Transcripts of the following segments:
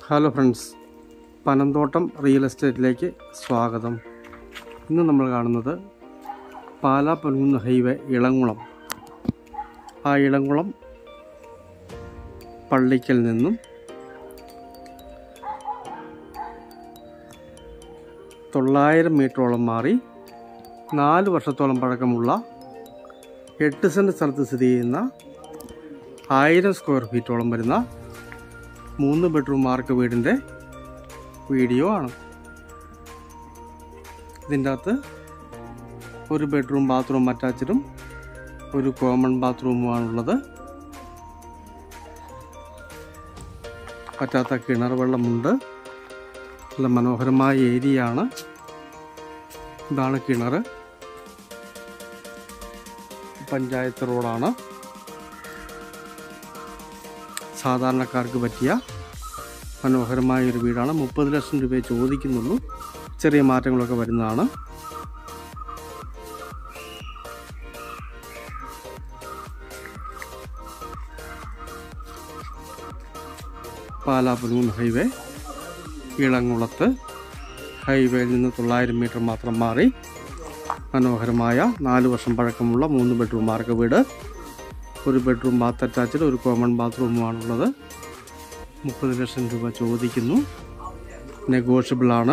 hello friends Panamthottam real എസ്റ്റേറ്റിലേക്ക് സ്വാഗതം ഇന്ന് നമ്മൾ കാണുന്നത് പാലാ പൊൻകുന്ന് ഹൈവേ ഇളങ്കുളം ആ ഇളങ്കുളം പള്ളിക്കൽ നിന്നും തൊള്ളായിരം മീറ്ററോളം മാറി നാല് വർഷത്തോളം പഴക്കമുള്ള എട്ട് സെൻറ്റ് സ്ഥലത്ത് സ്ഥിതി ചെയ്യുന്ന ആയിരം സ്ക്വയർ ഫീറ്റോളം വരുന്ന മൂന്ന് ബെഡ്റൂം മാർക്ക് വീടിൻ്റെ വീഡിയോ ആണ് ഇതിൻ്റെ അകത്ത് ഒരു ബെഡ്റൂം ബാത്റൂം അറ്റാച്ചഡും ഒരു കോമൺ ബാത്റൂമുമാണുള്ളത് പറ്റാത്ത കിണർ വെള്ളമുണ്ട് നല്ല മനോഹരമായ ഏരിയ ആണ് ഇതാണ് കിണർ പഞ്ചായത്ത് റോഡാണ് സാധാരണക്കാർക്ക് പറ്റിയ മനോഹരമായ ഒരു വീടാണ് മുപ്പത് ലക്ഷം രൂപയെ ചോദിക്കുന്നുള്ളൂ ചെറിയ മാറ്റങ്ങളൊക്കെ വരുന്നതാണ് പാലാപുനൂന്ന് ഹൈവേ ഇളങ്കുളത്ത് ഹൈവേയിൽ നിന്ന് തൊള്ളായിരം മീറ്റർ മാത്രം മാറി മനോഹരമായ നാല് വർഷം പഴക്കമുള്ള മൂന്ന് ബെഡ്റൂം മാർക്ക വീട് ഒരു ബെഡ്റൂം ബാത്ത് അറ്റാച്ച്ഡ് ഒരു കോമൺ ബാത്റൂമുമാണുള്ളത് മുപ്പത് ലക്ഷം രൂപ ചോദിക്കുന്നു നെഗോഷ്യബിൾ ആണ്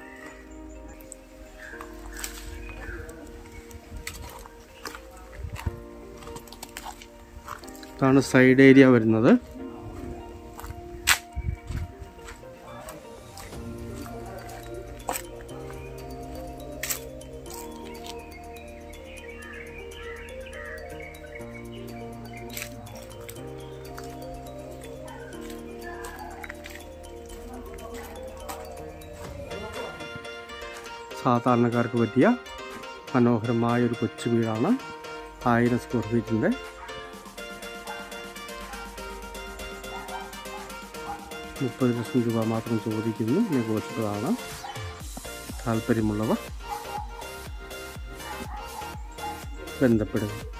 ഇതാണ് സൈഡ് ഏരിയ വരുന്നത് സാധാരണക്കാർക്ക് പറ്റിയ മനോഹരമായ ഒരു കൊച്ചു വീടാണ് ആയിരം സ്ക്വയർ ഫീറ്റിൻ്റെ മുപ്പത് ലക്ഷം രൂപ മാത്രം ചോദിക്കുന്നു നെഗോഷ്യബിളാണ് താല്പര്യമുള്ളവർ ബന്ധപ്പെടുക